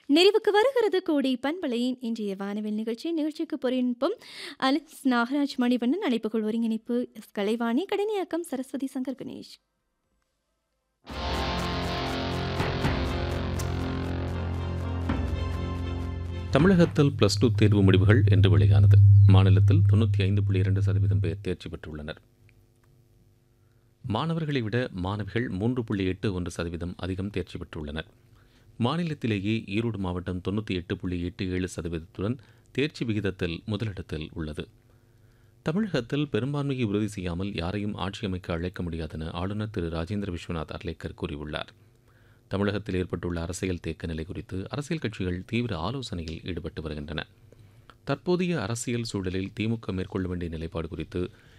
நிறைவுக்கு வருகிறது கோடி பண்பலையின் இன்றைய வானவில் நிகழ்ச்சி நிகழ்ச்சிக்கு பொறியின்பம் அலெக்ஸ் நாகராஜ் மணிவண்ணன் அழைப்புகள் ஒருங்கிணைப்பு எஸ் கலைவாணி கடினியாக்கம் சரஸ்வதி சங்கர் கணேஷ் தமிழகத்தில் பிளஸ் டூ தேர்வு முடிவுகள் இன்று வெளியானது மாநிலத்தில் தொண்ணூற்றி ஐந்து புள்ளி இரண்டு சதவீதம் பேர் தேர்ச்சி பெற்றுள்ளனர் மாணவர்களை விட மாணவிகள் மூன்று புள்ளி எட்டு ஒன்று சதவீதம் அதிகம் தேர்ச்சி பெற்றுள்ளனர் மாநிலத்திலேயே ஈரோடு மாவட்டம் தொண்ணூற்றி எட்டு புள்ளி எட்டு ஏழு சதவீதத்துடன் தேர்ச்சி விகிதத்தில் முதலிடத்தில் உள்ளது தமிழகத்தில் பெரும்பான்மையை உறுதி செய்யாமல் யாரையும் ஆட்சி அமைக்க அழைக்க முடியாதென ஆளுநர் திரு ராஜேந்திர விஸ்வநாத் அர்லேக்கர் கூறியுள்ளார் தமிழகத்தில் ஏற்பட்டுள்ள அரசியல் தேக்க நிலை குறித்து அரசியல் கட்சிகள் தீவிர ஆலோசனையில் ஈடுபட்டு வருகின்றன தற்போதைய அரசியல் சூழலில் திமுக மேற்கொள்ள வேண்டிய நிலைப்பாடு குறித்து